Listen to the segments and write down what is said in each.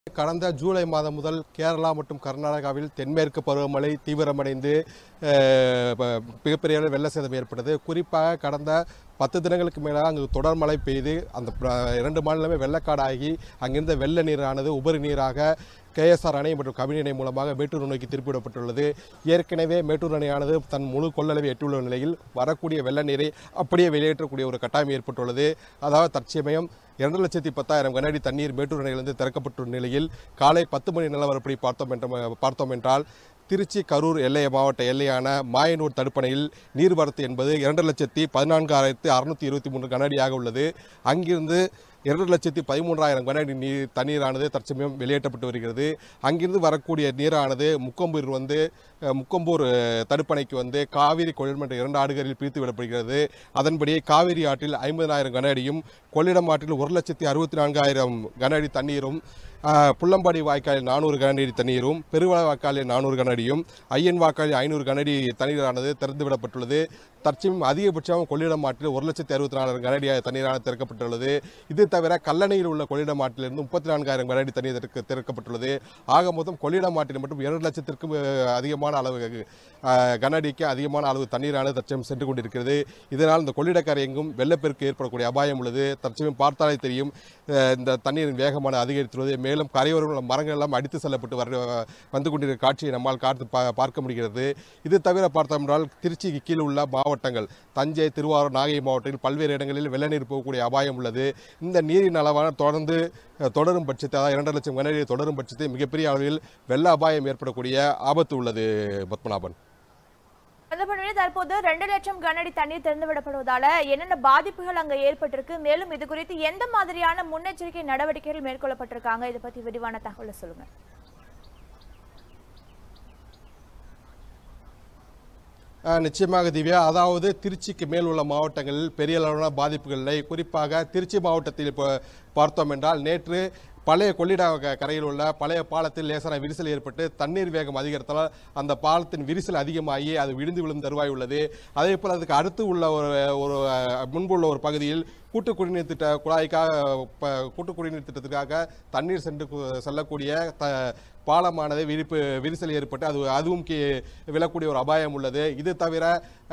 கடந்த ஜூலை மாதம் முதல் கேரளா மற்றும் கர்நாடகாவில் தென்மேற்கு பருவமழை தீவிரமடைந்து அஹ், ப- மிகப்பெரிய அளவில் வெள்ள சேதம் ஏற்பட்டது குறிப்பாக கடந்த பத்து தினங்களுக்கு மேலாக அங்கு தொடர் மழை பெய்து அந்த ப- இரண்டு மாநிலமே வெள்ளக்காடாகி அங்கிருந்த வெள்ள நீரானது உபரி நீராக கேஎஸ்ஆர் அணை மற்றும் கபினி அணை மூலமாக மேட்டூர் நோக்கி திருப்பிவிடப்பட்டுள்ளது ஏற்கனவே மேட்டூர் அணையானது தன் முழு கொள்ளளவை எட்டியுள்ள நிலையில் வரக்கூடிய வெள்ள நீரை அப்படியே வெளியேற்றக்கூடிய ஒரு கட்டாயம் ஏற்பட்டுள்ளது அதாவது தற்சமயம் இரண்டு லட்சத்தி பத்தாயிரம் கனஅடி தண்ணீர் மேட்டூர் அணையிலிருந்து திறக்கப்பட்டுள்ள நிலையில் காலை பத்து மணி நிலவரப்படி பார்த்தோம் என்ற பார்த்தோம் என்றால் திருச்சி கரூர் எல்லை மாவட்ட எல்லையான மாயனூர் தடுப்பணையில் நீர்வரத்து என்பது இரண்டு லட்சத்தி பதினான்காயிரத்து அறுநூத்தி இருபத்தி மூன்று கனஅடியாக உள்ளது அங்கிருந்து இரண்டு லட்சத்தி பதிமூன்றாயிரம் கனஅடி நீர் தண்ணீரானது தற்சமயம் வெளியேற்றப்பட்டு வருகிறது அங்கிருந்து வரக்கூடிய நீரானது முக்கொம்பூர் வந்து அஹ், முக்கொம்பூர் அஹ், தடுப்பணைக்கு வந்து காவிரி கொள்ளிடம் இரண்டு ஆடுகளில் பிரித்து விடப்படுகிறது அதன்படி காவிரி ஆற்றில் ஐம்பதாயிரம் கன அடியும் கொள்ளிடம் ஆற்றில் ஒரு லட்சத்தி அறுபத்தி நான்காயிரம் கன அடி தண்ணீரும் ஆஹ், புள்ளம்பாடி வாய்க்காலில் நானூறு கனஅடி தண்ணீரும் பெருவள வாய்க்காலில் நானூறு கனஅடியும் ஐயன் வாய்க்காலில் ஐநூறு கனஅடி தண்ணீரானது திறந்து விடப்பட்டுள்ளது தற்சமயம் அதிகபட்சம் கொள்ளிடம் ஆற்றில் ஒரு லட்சத்தி அறுபத்தி நாலாயிரம் கனஅடி தண்ணீரானது திறக்கப்பட்டுள்ளது இது தவிர கல்லணையில் உள்ள கொள்ளிடம் ஆற்றிலிருந்து முப்பத்தி நான்காயிரம் கனஅடி தண்ணீர் திறக்க- திறக்கப்பட்டுள்ளது ஆக மொத்தம் கொள்ளிடம் ஆற்றில் மட்டும் இரண்டு லட்சத்திற்கும் அஹ், அதிகமான அளவு அஹ், கனஅடிக்கு அதிகமான அளவு தண்ணீரானது தற்சமயம் சென்று கொண்டிருக்கிறது இதனால் இந்த கொள்ளிடக்கரை எங்கும் வெள்ளப்பெருக்கு ஏற்படக்கூடிய அபாயம் உள்ளது தற்சமயம் பார்த்தாலே தெரியும் அஹ், இந்த தண்ணீரின் வேகமான அதிகரித்துள்ளது மேலும் கரையோரம் உள்ள மரங்கள் எல்லாம் அடித்து செல்லப்பட்டு வர வந்து கொண்டிருக்கிற காட்சியை நம்மால் காத்து பா- பார்க்க முடிகிறது இது தவிர பார்த்தோம் என்றால் திருச்சிக்கு கீழ் உள்ள மாவட்டங்கள் தஞ்சை திருவாரூர் நாகை மாவட்டத்தில் பல்வேறு இடங்களில் வெள்ள நீர் போகக்கூடிய அபாயம் உள்ளது இந்த நீரின் அளவான தொடர்ந்து அஹ், தொடரும் பட்சத்தை அதாவது இரண்டு லட்சம் கனஅடி தொடரும் பட்சத்தை மிகப்பெரிய அளவில் வெள்ள அபாயம் ஏற்படக்கூடிய ஆபத்து உள்ளது பத்மநாபன் அந்த பணியில் தற்போது ரெண்டு லட்சம் கனஅடி தண்ணீர் திறந்து விடப்படுவதால என்னென்ன பாதிப்புகள் அங்க ஏற்பட்டிருக்கு மேலும் இது குறித்து எந்த மாதிரியான முன்னெச்சரிக்கை நடவடிக்கைகள் மேற்கொள்ளப்பட்டிருக்காங்க இதை பத்தி விரிவான தகவலை சொல்லுங்க ஆஹ் நிச்சயமாக திவ்யா அதாவது திருச்சிக்கு மேல் உள்ள மாவட்டங்களில் பெரிய அளவிலான பாதிப்புகள் இல்லை குறிப்பாக திருச்சி மாவட்டத்தில் இப்போ பார்த்தோம் என்றால் நேற்று பழைய கொள்ளிட க- கரையில் உள்ள பழைய பாலத்தில் லேசான விரிசல் ஏற்பட்டு தண்ணீர் வேகம் அதிகரித்தால் அந்த பாலத்தின் விரிசல் அதிகமாகி அது விழுந்து விழும் தருவாய் உள்ளது அதே போல் அதுக்கு அடுத்து உள்ள ஒரு ஒரு அஹ், முன்புள்ள ஒரு பகுதியில் கூட்டு குடிநீர் திட்ட குழாய்க்காக ப- கூட்டு குடிநீர் திட்டத்திற்காக தண்ணீர் சென்று கு- செல்லக்கூடிய த பாலமானது விரிப்பு விரிசல் ஏற்பட்டு அது அதுவும் கீ விழக்கூடிய ஒரு அபாயம் உள்ளது இது தவிர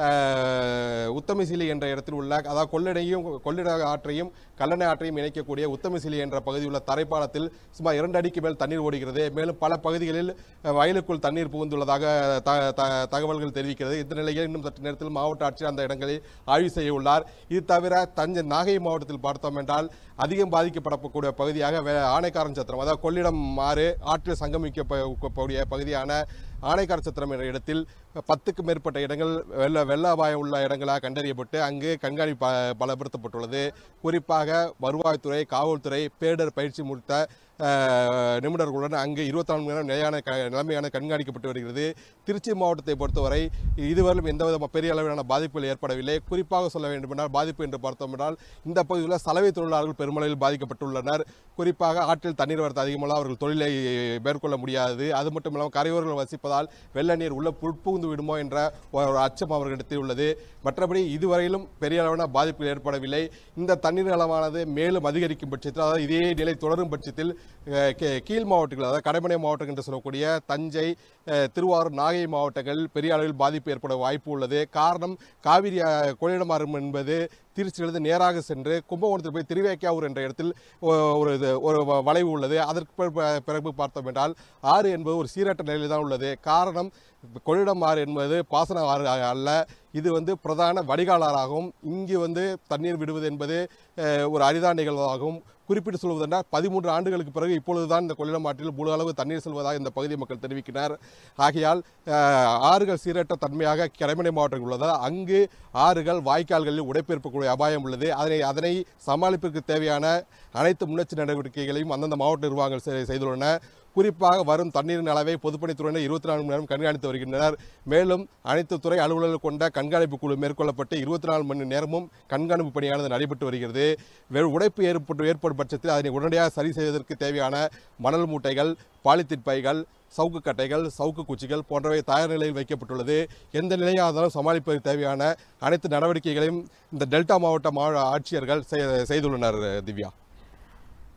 அஹ், உத்தமசிலி என்ற இடத்தில் உள்ள அதாவது கொள்ளிடையும் கொள்ளிட ஆற்றையும் கல்லணை ஆற்றையும் இணைக்கக்கூடிய உத்தமசிலி என்ற பகுதியில் உள்ள தரைப்பாலத்தில் சுமார் இரண்டு அடிக்கு மேல் தண்ணீர் ஓடுகிறது மேலும் பல பகுதிகளில் அஹ், வயலுக்குள் தண்ணீர் புகுந்துள்ளதாக த- த- தகவல்கள் தெரிவிக்கிறது இந்த நிலையில் இன்னும் சற்று நேரத்தில் மாவட்ட ஆட்சியர் அந்த இடங்களை ஆய்வு செய்ய உள்ளார் இது தவிர தஞ்சை நாகை மாவட்டத்தில் பார்த்தோம் என்றால் அதிகம் பாதிக்கப்படக்கூடிய பகுதியாக வே- ஆனைக்காரன் சத்திரம் அதாவது கொள்ளிடம் மாறு ஆற்றில் சங்கமிக்கக்கூடிய பகுதியான ஆனைக்கார சத்திரம் என்ற இடத்தில் பத்துக்கும் மேற்பட்ட இடங்கள் வெள்ள வெள்ள அபாயம் உள்ள இடங்களாக கண்டறியப்பட்டு அங்கு கண்காணிப்பு ப- பலப்படுத்தப்பட்டுள்ளது குறிப்பாக வருவாய்த்துறை காவல்துறை பேரிடர் பயிற்சி முடித்த அஹ், நிபுணர்களுடன் அங்கு இருபத்தி நான்கு மணி நேரம் நிலையான க நிலைமையான கண்காணிக்கப்பட்டு வருகிறது திருச்சி மாவட்டத்தை பொறுத்தவரை இதுவரையிலும் எந்தவித பெரிய அளவிலான பாதிப்புகள் ஏற்படவில்லை குறிப்பாக சொல்ல வேண்டுமென்றால் பாதிப்பு என்று பார்த்தோம் என்றால் இந்த பகுதியில் சலவை தொழிலாளர்கள் பெருமளவில் பாதிக்கப்பட்டுள்ளனர் குறிப்பாக ஆற்றில் தண்ணீர் வரத்து அதிகமாக அவர்கள் தொழிலை மேற்கொள்ள முடியாது அது மட்டும் இல்லாமல் கரையோரங்கள் வசிப்பதால் வெள்ள நீர் உள்ள புகுந்து விடுமோ என்ற ஒரு அச்சம் அவர்களிடத்தில் உள்ளது மற்றபடி இதுவரையிலும் பெரிய அளவான பாதிப்புகள் ஏற்படவில்லை இந்த தண்ணீர் அளவானது மேலும் அதிகரிக்கும் பட்சத்தில் அதாவது இதே நிலை தொடரும் பட்சத்தில் அஹ், கீ- கீழ் மாவட்டங்கள் அதாவது கடைமடை மாவட்டம் என்று சொல்லக்கூடிய தஞ்சை அஹ், திருவாரூர் நாகை மாவட்டங்களில் பெரிய அளவில் பாதிப்பு ஏற்பட வாய்ப்பு உள்ளது காரணம் காவிரி அஹ், கொள்ளிடமாறும் என்பது திருச்சியிலிருந்து நேராக சென்று கும்பகோணத்தில் போய் திருவேக்கியாவூர் என்ற இடத்தில் ஒ- ஒரு இது ஒரு வ- வளைவு உள்ளது அதற்கு பிற- பிற- பிறகு பார்த்தோம் என்றால் ஆறு என்பது ஒரு சீரற்ற நிலையில் தான் உள்ளது காரணம் கொள்ளிடம் ஆறு என்பது பாசன ஆறு அல்ல இது வந்து பிரதான வடிகால் ஆறாகும் இங்கு வந்து தண்ணீர் விடுவது என்பது அஹ், ஒரு அரிதான நிகழ்வாகும் குறிப்பிட்டு சொல்வதென்றால் பதிமூன்று ஆண்டுகளுக்கு பிறகு இப்பொழுதுதான் இந்த கொள்ளிடம் ஆற்றில் முழு அளவு தண்ணீர் செல்வதாக இந்த பகுதி மக்கள் தெரிவிக்கின்றனர் ஆகையால் அஹ், ஆறுகள் சீரற்ற தன்மையாக கரைமனை மாவட்டத்தில் உள்ளதால் அங்கு ஆறுகள் வாய்க்கால்களில் உடைப்பெருப்பக்கூடிய அபாயம் உள்ளது அதனை அதனை சமாளிப்பிற்கு தேவையான அனைத்து முன்னெச்சரிக்கை நடவடிக்கைகளையும் அந்தந்த மாவட்ட நிர்வாகங்கள் செ- செய்துள்ளன குறிப்பாக வரும் தண்ணீரின் அளவை பொதுப்பணித்துறையினர் இருபத்தி நான்கு மணி நேரம் கண்காணித்து வருகின்றனர் மேலும் அனைத்து துறை அலுவலர்கள் கொண்ட கண்காணிப்பு குழு மேற்கொள்ளப்பட்டு இருபத்தி நாலு மணி நேரமும் கண்காணிப்பு பணியானது நடைபெற்று வருகிறது வெ- உடைப்பு ஏற்பட்டு ஏற்படும் பட்சத்தில் அதனை உடனடியாக சரி செய்வதற்கு தேவையான மணல் மூட்டைகள் பாலித்தீன் பைகள் சவுக்கு கட்டைகள் சவுக்கு குச்சிகள் போன்றவை தயார் நிலையில் வைக்கப்பட்டுள்ளது எந்த நிலையாக இருந்தாலும் சமாளிப்பதற்கு தேவையான அனைத்து நடவடிக்கைகளையும் இந்த டெல்டா மாவட்ட மா ஆட்சியர்கள் செய்- செய்துள்ளனர் திவ்யா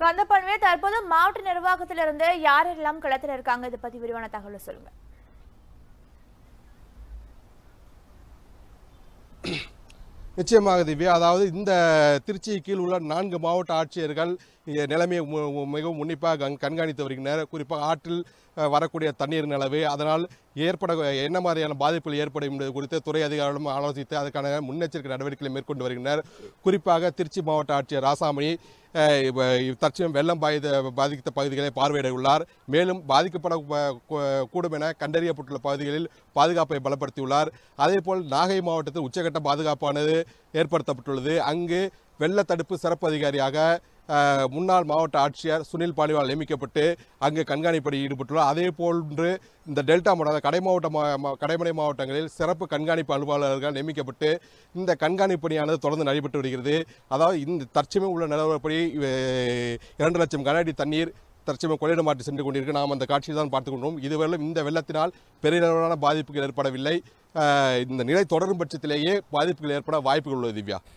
கந்தப்பன்வே தற்போது மாவட்ட நிர்வாகத்திலிருந்து யாரெல்லாம் களத்தில் இருக்காங்க இதை பத்தி விரிவான தகவல் சொல்லுங்க நிச்சயமாக திவ்யா அதாவது இந்த திருச்சி கீழ் உள்ள நான்கு மாவட்ட ஆட்சியர்கள் இ- நிலைமையை மு- மு- மிகவும் உன்னிப்பாக கண்- கண்காணித்து வருகின்றனர் குறிப்பாக ஆற்றில் அஹ், வரக்கூடிய தண்ணீர் நிலவு அதனால் ஏற்பட என்ன மாதிரியான பாதிப்புகள் ஏற்படும் என்பது குறித்து துறை அதிகாரிகளும் ஆலோசித்து அதுக்கான முன்னெச்சரிக்கை நடவடிக்கைகளை மேற்கொண்டு வருகின்றனர் குறிப்பாக திருச்சி மாவட்ட ஆட்சியர் ராசாமணி அஹ், இப்ப தற்சமயம் வெள்ளம் பாதித்த பாதித்த பகுதிகளை பார்வையிட உள்ளார் மேலும் பாதிக்கப்பட ப- கூ- கூடும் என கண்டறியப்பட்டுள்ள பகுதிகளில் பாதுகாப்பை பலப்படுத்தியுள்ளார் அதேபோல் நாகை மாவட்டத்தில் உச்சகட்ட பாதுகாப்பானது ஏற்படுத்தப்பட்டுள்ளது அங்கு வெள்ள தடுப்பு சிறப்பு அதிகாரியாக அஹ், முன்னாள் மாவட்ட ஆட்சியர் சுனில் பாலிவால் நியமிக்கப்பட்டு அங்கு கண்காணிப்பணியில் ஈடுபட்டுள்ளார் அதே போன்று இந்த டெல்டா மாவட்ட கடை மாவட்ட மா- மா- கடைமடை மாவட்டங்களில் சிறப்பு கண்காணிப்பு அலுவலர்கள் நியமிக்கப்பட்டு இந்த கண்காணிப்பு பணியானது தொடர்ந்து நடைபெற்று வருகிறது அதாவது இந்த தற்சமயம் உள்ள நிலவரப்படி அஹ், இரண்டு லட்சம் கன அடி தண்ணீர் தற்சமயம் கொள்ளிடம் மாற்றி சென்று கொண்டிருக்கு நாம் அந்த காட்சியை தான் பார்த்துக் கொண்டோம் இதுவரையிலும் இந்த வெள்ளத்தினால் பெரிய அளவிலான பாதிப்புகள் ஏற்படவில்லை அஹ், இந்த நிலை தொடரும் பட்சத்திலேயே பாதிப்புகள் ஏற்பட வாய்ப்புகள் உள்ளது திவ்யா